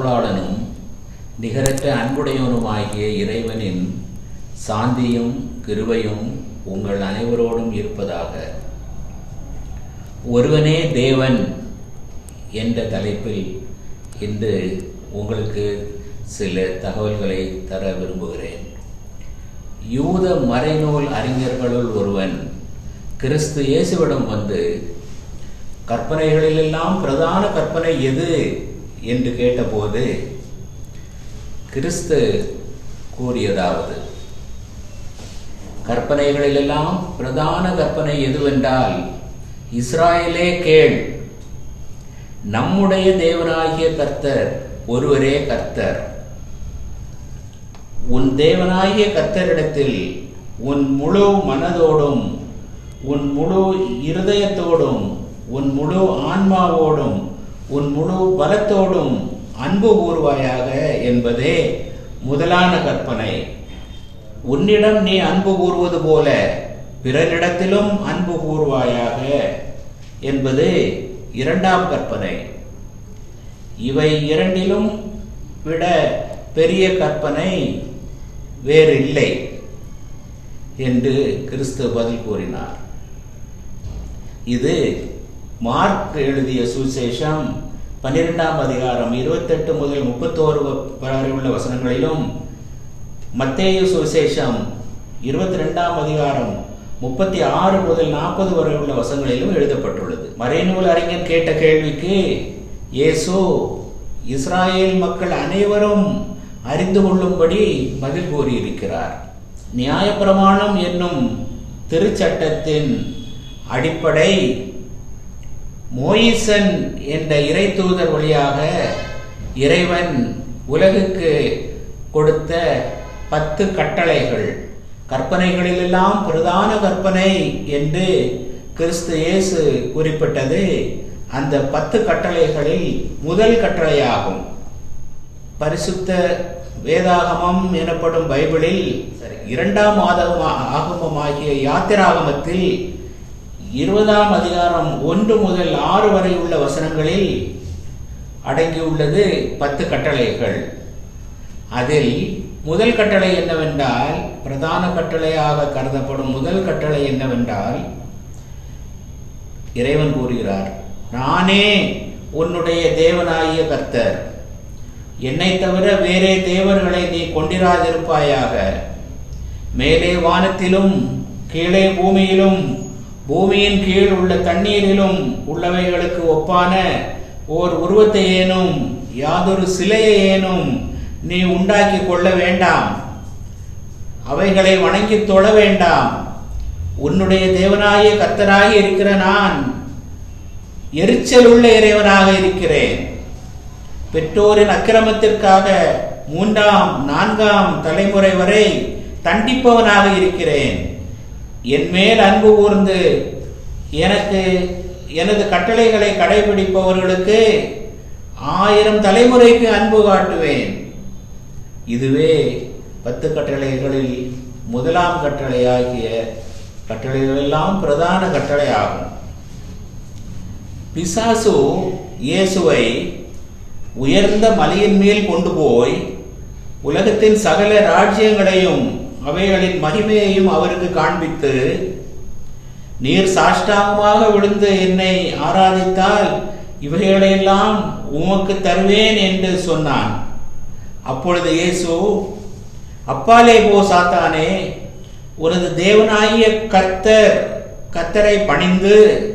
அருளாளனும் நிகரற்ற அன்புடையவனுமாகிய இறைவனின் சாந்தியும் கிருபையும் உங்கள் அனைவரோடும் இருப்பதாக ஒருவனே தேவன் என்ற தலைப்பில் இன்று உங்களுக்கு சில தகவல்களை தர விரும்புகிறேன் யூத மறைநூல் அறிஞர்களுள் ஒருவன் கிறிஸ்து இயேசுவிடம் வந்து கற்பனைகளிலெல்லாம் பிரதான கற்பனை எது என்று கேட்டபோது கிறிஸ்து கூறியதாவது கற்பனைகளிலெல்லாம் பிரதான கற்பனை எதுவென்றால் இஸ்ராயலே கேள் நம்முடைய தேவனாகிய கர்த்தர் ஒருவரே கர்த்தர் உன் தேவனாகிய கர்த்தரிடத்தில் உன் முழு மனதோடும் உன் முழு இருதயத்தோடும் உன் முழு ஆன்மாவோடும் உன் முழு பலத்தோடும் அன்பு கூறுவாயாக என்பதே முதலான கற்பனை உன்னிடம் நீ அன்பு கூறுவது போல பிறரிடத்திலும் அன்பு கூறுவாயாக என்பது இரண்டாம் கற்பனை இவை இரண்டிலும் விட பெரிய கற்பனை வேறு இல்லை என்று கிறிஸ்து பதில் கூறினார் இது மார்க் எழுதிய சுவிசேஷம் பன்னிரெண்டாம் அதிகாரம் இருபத்தெட்டு முதல் முப்பத்தோரு வரை உள்ள வசனங்களிலும் மத்தேயு சுவிசேஷம் இருபத்தி ரெண்டாம் அதிகாரம் முப்பத்தி ஆறு முதல் நாற்பது வரை உள்ள வசங்களிலும் எழுதப்பட்டுள்ளது மறைநூல் அறிஞர் கேட்ட கேள்விக்கு இயேசு இஸ்ராயேல் மக்கள் அனைவரும் அறிந்து கொள்ளும்படி பதில் கூறியிருக்கிறார் நியாயப்பிரமாணம் என்னும் திருச்சட்டத்தின் அடிப்படை மோயிசன் என்ற இறை தூதர் வழியாக இறைவன் உலகுக்கு கொடுத்த பத்து கட்டளைகள் கற்பனைகளிலெல்லாம் பிரதான கற்பனை என்று கிறிஸ்து இயேசு குறிப்பிட்டது அந்த பத்து கட்டளைகளில் முதல் கட்டளையாகும் பரிசுத்த வேதாகமம் எனப்படும் பைபிளில் இரண்டாம் ஆகமமாகிய யாத்திராகமத்தில் இருபதாம் அதிகாரம் ஒன்று முதல் ஆறு வரை உள்ள வசனங்களில் அடங்கியுள்ளது பத்து கட்டளைகள் அதில் முதல் கட்டளை என்னவென்றால் பிரதான கட்டளையாக கருதப்படும் முதல் கட்டளை என்னவென்றால் இறைவன் கூறுகிறார் நானே உன்னுடைய தேவனாகிய கர்த்தர் என்னை தவிர வேறே தேவர்களை நீ கொண்டிராதிருப்பாயாக மேலே வானத்திலும் கீழே பூமியிலும் பூமியின் கீழ் உள்ள தண்ணீரிலும் உள்ளவைகளுக்கு ஒப்பான ஓர் உருவத்தை ஏனும் யாதொரு சிலையை ஏனும் நீ உண்டாக்கி கொள்ள வேண்டாம் அவைகளை வணங்கி தொழ வேண்டாம் உன்னுடைய தேவனாகிய கர்த்தராகி இருக்கிற நான் எரிச்சல் உள்ள இறைவனாக இருக்கிறேன் பெற்றோரின் அக்கிரமத்திற்காக மூன்றாம் நான்காம் தலைமுறை வரை தண்டிப்பவனாக இருக்கிறேன் என் மேல் அன்பு கூர்ந்து எனக்கு எனது கட்டளைகளை கடைபிடிப்பவர்களுக்கு ஆயிரம் தலைமுறைக்கு அன்பு காட்டுவேன் இதுவே பத்து கட்டளைகளில் முதலாம் கட்டளையாகிய கட்டளைகளெல்லாம் பிரதான கட்டளை ஆகும் பிசாசு இயேசுவை உயர்ந்த மலையின் மேல் கொண்டு போய் உலகத்தின் சகல ராஜ்யங்களையும் அவைகளின் மகிமையையும் அவருக்கு காண்பித்து நீர் சாஷ்டாங்கமாக விழுந்து என்னை ஆராதித்தால் இவைகளையெல்லாம் உமக்கு தருவேன் என்று சொன்னான் அப்பொழுது இயேசு அப்பாலே போ சாத்தானே உனது தேவனாகிய கர்த்தர் கர்த்தரை பணிந்து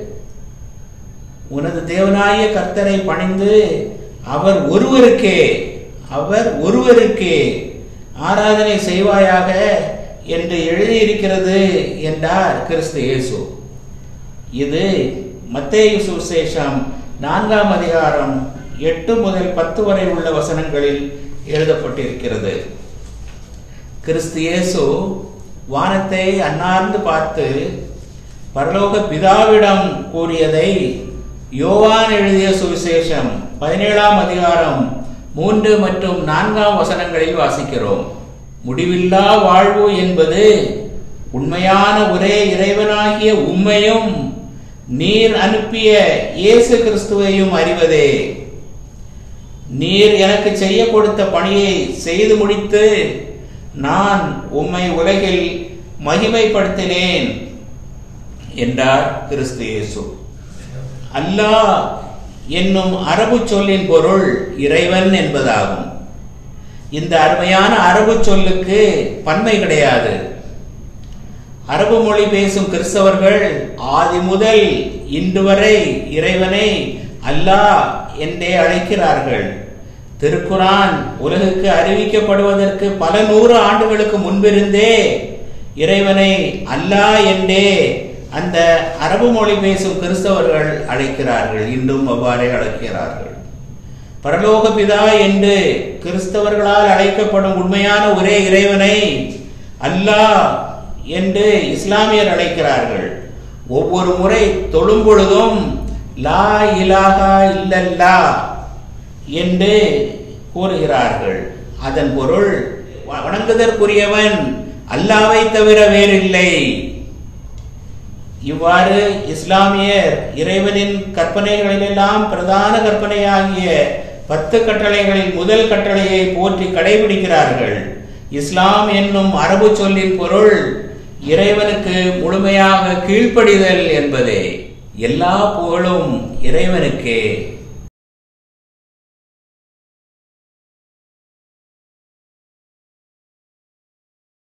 உனது தேவனாகிய கர்த்தரை பணிந்து அவர் ஒருவருக்கே அவர் ஒருவருக்கே ஆராதனை செய்வாயாக என்று எழுதியிருக்கிறது என்றார் கிறிஸ்து இயேசு இது மத்தேயு சுசேஷம் நான்காம் அதிகாரம் எட்டு முதல் பத்து வரை உள்ள வசனங்களில் எழுதப்பட்டிருக்கிறது கிறிஸ்து இயேசு வானத்தை அன்னார்ந்து பார்த்து பரலோக பிதாவிடம் கூறியதை யோவான் எழுதிய சுவிசேஷம் பதினேழாம் அதிகாரம் மூன்று மற்றும் நான்காம் வசனங்களில் வாசிக்கிறோம் முடிவில்லா வாழ்வு என்பது உண்மையான ஒரே இறைவனாகிய உம்மையும் நீர் அனுப்பிய இயேசு கிறிஸ்துவையும் அறிவதே நீர் எனக்கு செய்ய கொடுத்த பணியை செய்து முடித்து நான் உம்மை உலகில் மகிமைப்படுத்தினேன் என்றார் கிறிஸ்து இயேசு அல்லாஹ் என்னும் அரபு சொல்லின் பொருள் இறைவன் என்பதாகும் இந்த அருமையான அரபு சொல்லுக்கு பன்மை கிடையாது அரபு மொழி பேசும் கிறிஸ்தவர்கள் ஆதி முதல் இன்று வரை இறைவனை அல்லாஹ் என்றே அழைக்கிறார்கள் திருக்குரான் உலகுக்கு அறிவிக்கப்படுவதற்கு பல நூறு ஆண்டுகளுக்கு முன்பிருந்தே இறைவனை அல்லாஹ் என்றே அந்த அரபு மொழி பேசும் கிறிஸ்தவர்கள் அழைக்கிறார்கள் இன்றும் அவ்வாறே அழைக்கிறார்கள் பரலோக பிதா என்று கிறிஸ்தவர்களால் அழைக்கப்படும் உண்மையான ஒரே இறைவனை அல்லாஹ் என்று இஸ்லாமியர் அழைக்கிறார்கள் ஒவ்வொரு முறை தொழும் பொழுதும் லா இலாகா இல்லல்லா என்று கூறுகிறார்கள் அதன் பொருள் வணங்குதற்குரியவன் அல்லாவை தவிர வேறில்லை இவ்வாறு இஸ்லாமியர் இறைவனின் கற்பனைகளிலெல்லாம் பிரதான கற்பனையாகிய பத்து கட்டளைகளில் முதல் கட்டளையை போற்றி கடைபிடிக்கிறார்கள் இஸ்லாம் என்னும் அரபு சொல்லின் பொருள் இறைவனுக்கு முழுமையாக கீழ்ப்படிதல் என்பதே எல்லா புகழும் இறைவனுக்கே